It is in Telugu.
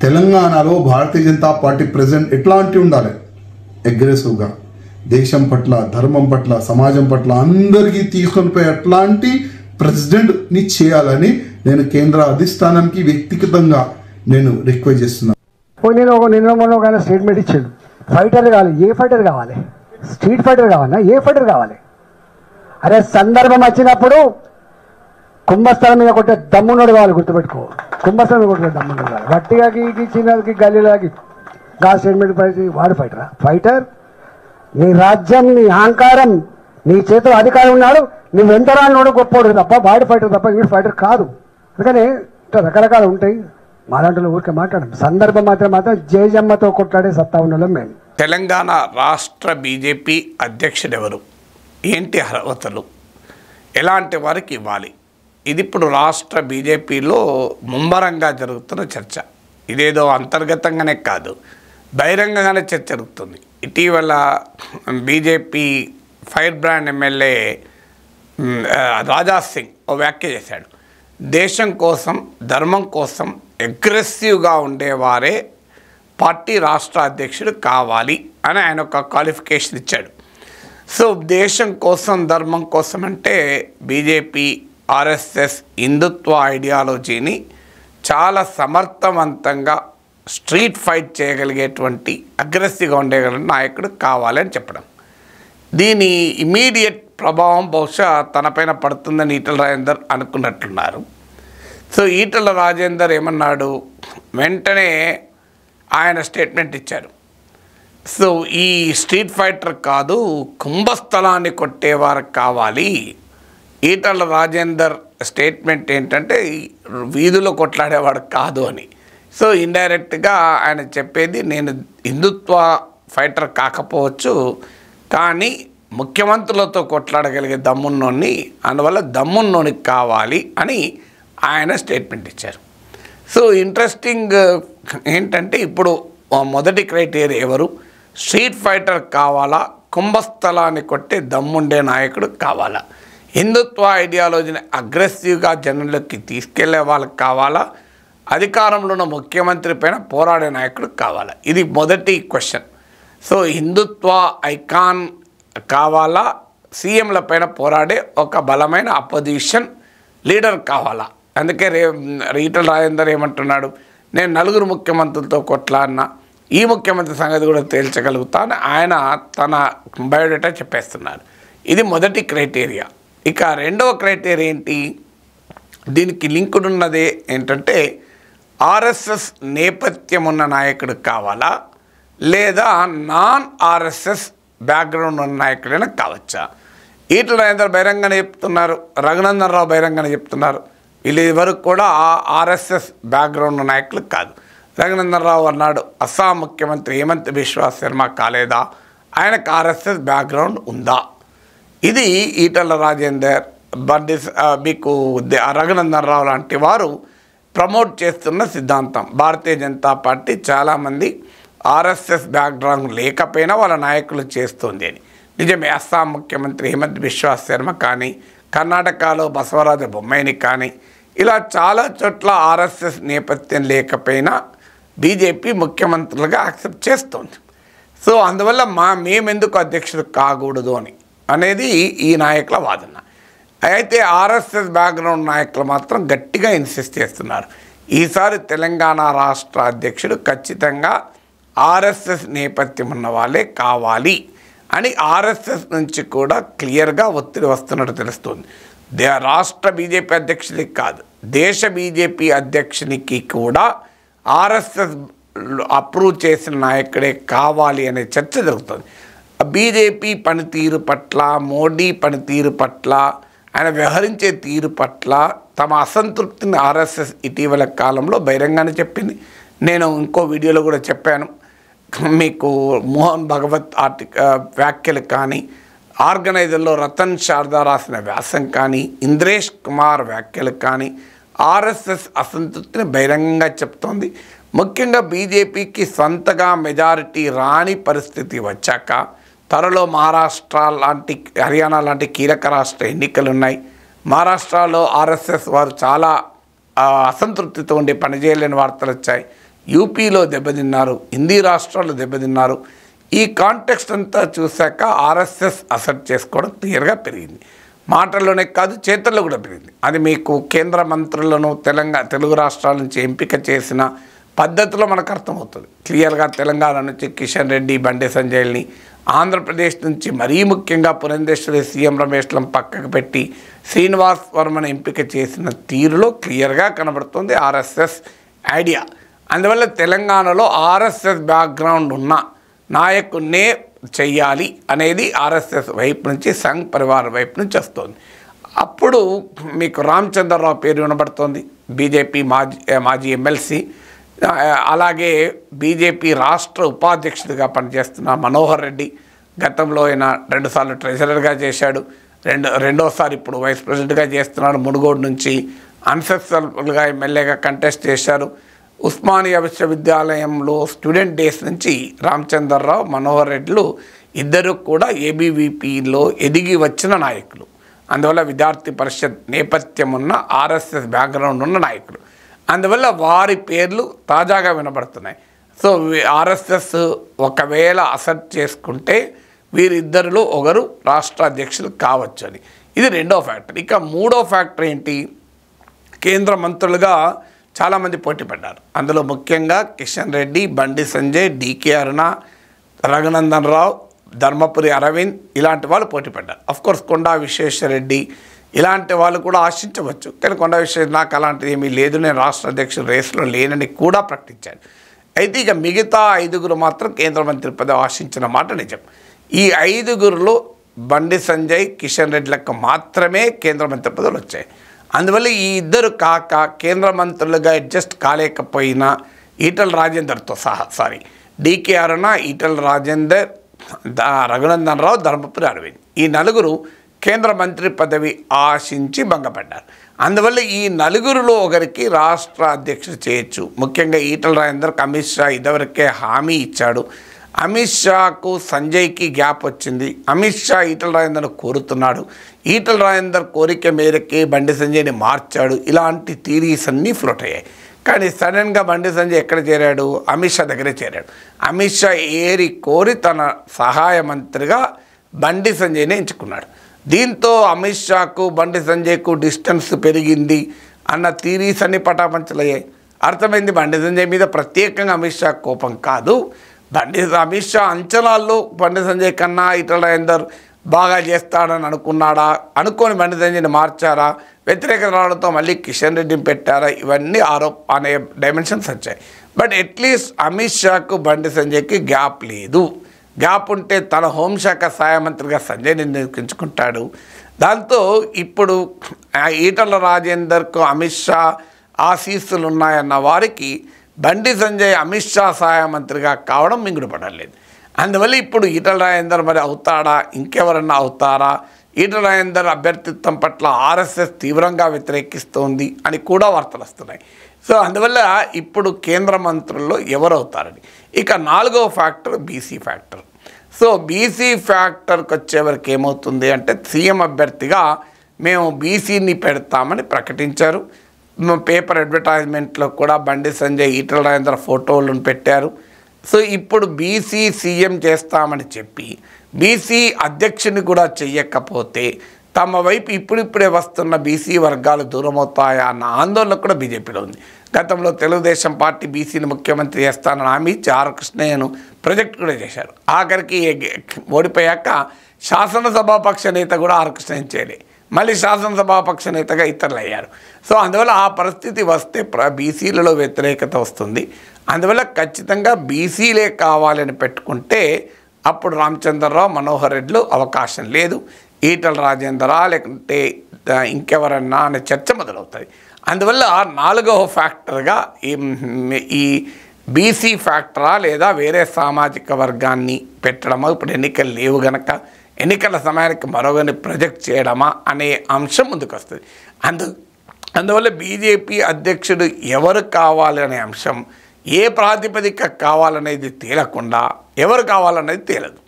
తెలంగాణలో భారతీయ జనతా పార్టీ ప్రెసిడెంట్ ఎట్లాంటి ఉండాలి అగ్రెసివ్గా దేశం పట్ల ధర్మం పట్ల సమాజం పట్ల అందరికీ తీసుకొని పోయి అట్లాంటి ప్రెసిడెంట్ని చేయాలని నేను కేంద్ర అధిష్టానానికి వ్యక్తిగతంగా నేను రిక్వెస్ట్ చేస్తున్నాను పోయి నేను ఒక నిన్న మొన్న ఒక ఆయన స్టేట్మెంట్ ఇచ్చాడు ఫైటర్ కావాలి ఏ ఫైటర్ కావాలి స్ట్రీట్ ఫైటర్ కావాలా ఏ ఫైటర్ కావాలి అరే సందర్భం వచ్చినప్పుడు కుంభస్థలం మీద కొట్టే దమ్మున్నోడు కావాలి గుర్తుపెట్టుకో కుంభస్థలం మీద కొట్టే దమ్మున్నోడు కావాలి వట్టిగా గీకి చిన్నకి గల్లీలాగి గా స్టేట్మెంట్ పైకి వాడు ఫైటరా ఫైటర్ నీ రాజ్యం నీ అహంకారం నీ చేతిలో అధికారం ఉన్నాడు నువ్వు ఎంత రానోడు గొప్పోడు తప్ప వాడు ఫైటర్ తప్ప వీడు ఫైటర్ కాదు అందుకని ఇట్లా రకరకాలు ఉంటాయి మాలాంటి ఊరికే మాట్లాడడం సందర్భం మాత్రం మాత్రం జేజమ్మతో కొట్లాడే సత్తా ఉన్న మేము తెలంగాణ రాష్ట్ర బీజేపీ అధ్యక్షుడు ఎవరు ఏంటి అర్హతలు ఎలాంటి వారికి ఇవ్వాలి ఇది ఇప్పుడు రాష్ట్ర బీజేపీలో ముమ్మరంగా జరుగుతున్న చర్చ ఇదేదో అంతర్గతంగానే కాదు బహిరంగంగానే చర్చ జరుగుతుంది ఇటీవల బీజేపీ ఫైర్ బ్రాండ్ ఎమ్మెల్యే మ్, ఆ, రాజా సింగ్ ఓ వ్యాఖ్య చేశాడు దేశం కోసం ధర్మం కోసం అగ్రెసివ్గా ఉండేవారే పార్టీ రాష్ట్ర అధ్యక్షుడు కావాలి అని ఆయన ఒక క్వాలిఫికేషన్ ఇచ్చాడు సో దేశం కోసం ధర్మం కోసం అంటే బీజేపీ ఆర్ఎస్ఎస్ హిందుత్వ ఐడియాలజీని చాలా సమర్థవంతంగా స్ట్రీట్ ఫైట్ చేయగలిగేటువంటి అగ్రెసివ్గా ఉండగలిగిన నాయకుడు కావాలని చెప్పడం దీని ఇమీడియట్ ప్రభావం బహుశా తనపైన పడుతుందని ఈటల రాజేందర్ అనుకున్నట్లున్నారు సో ఈటల రాజేందర్ ఏమన్నాడు వెంటనే ఆయన స్టేట్మెంట్ ఇచ్చారు సో ఈ స్ట్రీట్ ఫైటర్ కాదు కుంభస్థలాన్ని కొట్టేవారు కావాలి ఈటల రాజేందర్ స్టేట్మెంట్ ఏంటంటే ఈ వీధిలో కొట్లాడేవాడు కాదు అని సో ఇండైరెక్ట్గా ఆయన చెప్పేది నేను హిందుత్వ ఫైటర్ కాకపోవచ్చు కానీ ముఖ్యమంత్రులతో కొట్లాడగలిగే దమ్మున్నోని అందువల్ల దమ్మున్నోనికి కావాలి అని ఆయన స్టేట్మెంట్ ఇచ్చారు సో ఇంట్రెస్టింగ్ ఏంటంటే ఇప్పుడు ఆ మొదటి క్రైటీరియా ఎవరు స్ట్రీట్ ఫైటర్ కావాలా కుంభస్థలాన్ని కొట్టే దమ్ముండే నాయకుడు కావాలా హిందుత్వ ఐడియాలజీని అగ్రెసివ్గా జనంలోకి తీసుకెళ్లే వాళ్ళకి కావాలా అధికారంలో ఉన్న ముఖ్యమంత్రి పైన పోరాడే నాయకుడు కావాలా ఇది మొదటి క్వశ్చన్ సో హిందుత్వ ఐకాన్ కావాలా సీఎంల పైన పోరాడే ఒక బలమైన అపోజిషన్ లీడర్ కావాలా అందుకే రే ఈటల రాజేందర్ ఏమంటున్నాడు నేను నలుగురు ముఖ్యమంత్రులతో కొట్లాడినా ఈ ముఖ్యమంత్రి సంగతి కూడా తేల్చగలుగుతా అని ఆయన తన బయోడేటా చెప్పేస్తున్నారు ఇది మొదటి క్రైటీరియా ఇక రెండవ క్రైటీరియా ఏంటి దీనికి లింకుడ్ ఉన్నది ఏంటంటే ఆర్ఎస్ఎస్ నేపథ్యం ఉన్న నాయకుడు కావాలా లేదా నాన్ ఆర్ఎస్ఎస్ బ్యాక్గ్రౌండ్ ఉన్న నాయకుడైనా కావచ్చా ఈటల రాజేందర్ బహిరంగనే చెప్తున్నారు రఘునందన్ రావు బహిరంగనే చెప్తున్నారు వీళ్ళు వరకు కూడా ఆ ఆర్ఎస్ఎస్ బ్యాక్గ్రౌండ్ నాయకులు కాదు రఘునందన్ రావు అన్నాడు అస్సాం ముఖ్యమంత్రి హేమంత్ బిశ్వా శర్మ కాలేదా ఆయనకు ఆర్ఎస్ఎస్ బ్యాక్గ్రౌండ్ ఉందా ఇది ఈటల రాజేందర్ బండి స- ఆ, మీకు దే- రఘునందన్ రావు లాంటి వారు ప్రమోట్ చేస్తున్న సిద్ధాంతం భారతీయ జనతా పార్టీ చాలామంది ఆర్ఎస్ఎస్ బ్యాక్గ్రౌండ్ లేకపోయినా వాళ్ళ నాయకులు చేస్తుంది అని నిజమే అస్సాం ముఖ్యమంత్రి హిమంత్ బిశ్వా శర్మ కానీ కర్ణాటకలో బసవరాజ బొమ్మాయిని కానీ ఇలా చాలా చోట్ల ఆర్ఎస్ఎస్ నేపథ్యం లేకపోయినా బీజేపీ ముఖ్యమంత్రులుగా యాక్సెప్ట్ చేస్తుంది సో అందువల్ల మా మేమెందుకు అధ్యక్షుడు కాకూడదు అని అనేది ఈ నాయకుల వాదన అయితే ఆర్ఎస్ఎస్ బ్యాక్గ్రౌండ్ నాయకులు మాత్రం గట్టిగా ఇన్సిస్ట్ చేస్తున్నారు ఈసారి తెలంగాణ రాష్ట్ర అధ్యక్షుడు ఖచ్చితంగా ఆర్ఎస్ఎస్ నేపథ్యం ఉన్న వాళ్ళే కావాలి అని ఆర్ఎస్ఎస్ నుంచి కూడా క్లియర్గా ఒత్తిడి వస్తున్నట్టు తెలుస్తుంది దే రాష్ట్ర బీజేపీ అధ్యక్షుడికి కాదు దేశ బీజేపీ అధ్యక్షునికి కూడా ఆర్ఎస్ఎస్ అప్రూవ్ చేసిన నాయకుడే కావాలి అనే చర్చ జరుగుతుంది బీజేపీ పనితీరు పట్ల మోడీ పనితీరు పట్ల ఆయన వ్యవహరించే తీరు పట్ల తమ అసంతృప్తిని ఆర్ఎస్ఎస్ ఇటీవల కాలంలో బహిరంగానే చెప్పింది నేను ఇంకో వీడియోలో కూడా చెప్పాను మీకు మోహన్ భగవత్ ఆర్టి ఆ, వ్యాఖ్యలు కానీ ఆర్గనైజర్లో రతన్ శారదా రాసిన వ్యాసం కానీ ఇంద్రేష్ కుమార్ వ్యాఖ్యలు కానీ ఆర్ఎస్ఎస్ అసంతృప్తిని బహిరంగంగా చెప్తోంది ముఖ్యంగా బీజేపీకి సొంతగా మెజారిటీ రాని పరిస్థితి వచ్చాక త్వరలో మహారాష్ట్ర లాంటి హర్యానా లాంటి కీలక రాష్ట్ర ఎన్నికలు ఉన్నాయి మహారాష్ట్రలో ఆర్ఎస్ఎస్ వారు చాలా ఆ, అసంతృప్తితో ఉండి పనిచేయలేని వార్తలు వచ్చాయి యూపీలో దెబ్బతిన్నారు హిందీ రాష్ట్రాల్లో దెబ్బతిన్నారు ఈ కాంటెక్స్ట్ అంతా చూశాక ఆర్ఎస్ఎస్ అసెప్ట్ చేసుకోవడం క్లియర్గా పెరిగింది మాటల్లోనే కాదు చేతల్లో కూడా పెరిగింది అది మీకు కేంద్ర మంత్రులను తెలంగాణ తెలుగు రాష్ట్రాల నుంచి ఎంపిక చేసిన పద్ధతిలో మనకు అర్థమవుతుంది క్లియర్గా తెలంగాణ నుంచి కిషన్ రెడ్డి బండి సంజయ్ని ఆంధ్రప్రదేశ్ నుంచి మరీ ముఖ్యంగా పురంధేశ్వరి సీఎం రమేష్లను పక్కకు పెట్టి శ్రీనివాస్ వర్మను ఎంపిక చేసిన తీరులో క్లియర్గా కనబడుతుంది ఆర్ఎస్ఎస్ ఐడియా అందువల్ల తెలంగాణలో ఆర్ఎస్ఎస్ బ్యాక్గ్రౌండ్ ఉన్న నాయకున్నే చెయ్యాలి అనేది ఆర్ఎస్ఎస్ వైపు నుంచి సంఘ్ పరివార్ వైపు నుంచి వస్తుంది అప్పుడు మీకు రామచంద్రరావు పేరు వినబడుతోంది బీజేపీ మాజీ మాజీ ఎమ్మెల్సీ ఆ, అలాగే బీజేపీ రాష్ట్ర ఉపాధ్యక్షుడిగా పనిచేస్తున్న మనోహర్ రెడ్డి గతంలో ఆయన రెండుసార్లు ట్రెజరర్గా చేశాడు రెండు రెండోసారి ఇప్పుడు వైస్ ప్రెసిడెంట్గా చేస్తున్నాడు మునుగోడు నుంచి అన్సక్సెస్ఫుల్గా ఎమ్మెల్యేగా కంటెస్ట్ చేశారు ఉస్మానియా విశ్వవిద్యాలయంలో స్టూడెంట్ డేస్ నుంచి రామచంద్రరావు మనోహర్ రెడ్డిలు ఇద్దరు కూడా ఏబీవీపీలో ఎదిగి వచ్చిన నాయకులు అందువల్ల విద్యార్థి పరిషత్ నేపథ్యం ఉన్న ఆర్ఎస్ఎస్ బ్యాక్గ్రౌండ్ ఉన్న నాయకులు అందువల్ల వారి పేర్లు తాజాగా వినబడుతున్నాయి సో ఆర్ఎస్ఎస్ ఒకవేళ అసెప్ట్ చేసుకుంటే వీరిద్దరిలో ఒకరు రాష్ట్ర అధ్యక్షులు కావచ్చు అని ఇది రెండో ఫ్యాక్టర్ ఇక మూడో ఫ్యాక్టర్ ఏంటి కేంద్ర మంత్రులుగా చాలామంది పోటీ పడ్డారు అందులో ముఖ్యంగా కిషన్ రెడ్డి బండి సంజయ్ డీకే అరుణ రఘునందన్ రావు ధర్మపురి అరవింద్ ఇలాంటి వాళ్ళు పోటీ పడ్డారు అఫ్ కోర్స్ కొండా విశ్వేశ్వరరెడ్డి ఇలాంటి వాళ్ళు కూడా ఆశించవచ్చు కానీ కొండా విశ్వేశ్వర నాకు అలాంటిది ఏమీ లేదు నేను రాష్ట్ర అధ్యక్షుడు రేసులో లేనని కూడా ప్రకటించాను అయితే ఇక మిగతా ఐదుగురు మాత్రం కేంద్ర మంత్రి పదవి ఆశించిన మాట నిజం ఈ ఐదుగురులో బండి సంజయ్ కిషన్ రెడ్డిలకు మాత్రమే కేంద్ర మంత్రి పదవులు వచ్చాయి అందువల్ల ఈ ఇద్దరు కాక కేంద్ర మంత్రులుగా అడ్జస్ట్ కాలేకపోయినా ఈటల రాజేందర్తో సహా సారీ డీకే అరుణ ఈటల రాజేందర్ ద- రఘునందన్ రావు ధర్మపురి అరవింద్ ఈ నలుగురు కేంద్ర మంత్రి పదవి ఆశించి భంగపడ్డారు అందువల్ల ఈ నలుగురిలో ఒకరికి రాష్ట్ర అధ్యక్షుడు చేయొచ్చు ముఖ్యంగా ఈటల రాజేందర్కి అమిత్ షా ఇదివరకే హామీ ఇచ్చాడు అమిత్ షాకు సంజయ్కి గ్యాప్ వచ్చింది అమిత్ షా ఈటల రాజేందర్ను కోరుతున్నాడు ఈటల రాజేందర్ కోరిక మేరకే బండి సంజయ్ని మార్చాడు ఇలాంటి థీరీస్ అన్నీ ఫ్లోట్ అయ్యాయి కానీ సడన్గా బండి సంజయ్ ఎక్కడ చేరాడు అమిత్ షా దగ్గరే చేరాడు అమిత్ షా ఏరి కోరి తన సహాయ మంత్రిగా బండి సంజయ్ని ఎంచుకున్నాడు దీంతో అమిత్ షాకు బండి సంజయ్కు డిస్టెన్స్ పెరిగింది అన్న థీరీస్ అన్ని పటాపంచలయ్యాయి అర్థమైంది బండి సంజయ్ మీద ప్రత్యేకంగా అమిత్ షా కోపం కాదు బండి అమిత్ షా అంచనాల్లో బండి సంజయ్ కన్నా ఇతర రాజేందర్ బాగా చేస్తాడని అనుకున్నాడా అనుకోని బండి సంజయ్ని మార్చారా వ్యతిరేకత రావడంతో మళ్ళీ కిషన్ రెడ్డిని పెట్టారా ఇవన్నీ ఆరోప్ అనే డైమెన్షన్స్ వచ్చాయి బట్ అట్లీస్ట్ అమిత్ షాకు బండి సంజయ్కి గ్యాప్ లేదు గ్యాప్ ఉంటే తన హోంశాఖ సహాయ మంత్రిగా సంజయ్ని నియమించుకుంటాడు దాంతో ఇప్పుడు ఆ ఈటల రాజేందర్కు అమిత్ షా ఆశీస్సులు ఉన్నాయన్న వారికి బండి సంజయ్ అమిత్ షా సహాయ మంత్రిగా కావడం మింగుడు పడలేదు అందువల్ల ఇప్పుడు ఈటల రాజేందర్ మరి అవుతాడా ఇంకెవరన్నా అవుతారా ఈటల రాజేందర్ అభ్యర్థిత్వం పట్ల ఆర్ఎస్ఎస్ తీవ్రంగా వ్యతిరేకిస్తోంది అని కూడా వార్తలు వస్తున్నాయి సో అందువల్ల ఇప్పుడు కేంద్ర మంత్రుల్లో ఎవరు అవుతారని ఇక నాలుగవ factor BC factor so BC ఫ్యాక్టర్కి వచ్చేవరకు ఏమవుతుంది అంటే సీఎం అభ్యర్థిగా మేము బీసీని పెడతామని ప్రకటించారు మ- పేపర్ అడ్వర్టైజ్మెంట్లో కూడా బండి సంజయ్ ఈటల రాజేంద్ర ఫోటోలను పెట్టారు సో ఇప్పుడు బీసీ సీఎం చేస్తామని చెప్పి బీసీ అధ్యక్షుని కూడా చెయ్యకపోతే తమ వైపు ఇప్పుడిప్పుడే వస్తున్న బీసీ వర్గాలు దూరమవుతాయా అన్న ఆందోళన కూడా బీజేపీలో ఉంది గతంలో తెలుగుదేశం పార్టీ బీసీని ముఖ్యమంత్రి చేస్తానని హామీ ఇచ్చి ఆర్ కృష్ణయ్యను ప్రొజెక్ట్ కూడా చేశారు ఆఖరికి ఎగ్- ఓడిపోయాక శాసనసభాపక్ష నేత కూడా ఆర్ కృష్ణయ్యని చేయలే మళ్ళీ శాసనసభాపక్ష నేతగా ఇతరులు అయ్యారు సో అందువల్ల ఆ పరిస్థితి వస్తే ప్ర బీసీలలో వ్యతిరేకత వస్తుంది అందువల్ల ఖచ్చితంగా బీసీలే కావాలని పెట్టుకుంటే అప్పుడు రామచంద్రరావు మనోహర్ రెడ్లు అవకాశం లేదు ఈటల రాజేంద్ర లేకుంటే ఆ, ఇంకెవరన్నా అనే చర్చ మొదలవుతుంది అందువల్ల నాలుగవ ఫ్యాక్టర్గా ఈ ఈ బీసీ ఫ్యాక్టరా లేదా వేరే సామాజిక వర్గాన్ని పెట్టడమా ఇప్పుడు ఎన్నికలు లేవు గనక ఎన్నికల సమయానికి మరొకరిని ప్రొజెక్ట్ చేయడమా అనే అంశం ముందుకు వస్తుంది అందు అందువల్ల బీజేపీ అధ్యక్షుడు ఎవరు కావాలి అనే అంశం ఏ ప్రాతిపదిక కావాలనేది తేలకుండా ఎవరు కావాలనేది తేలదు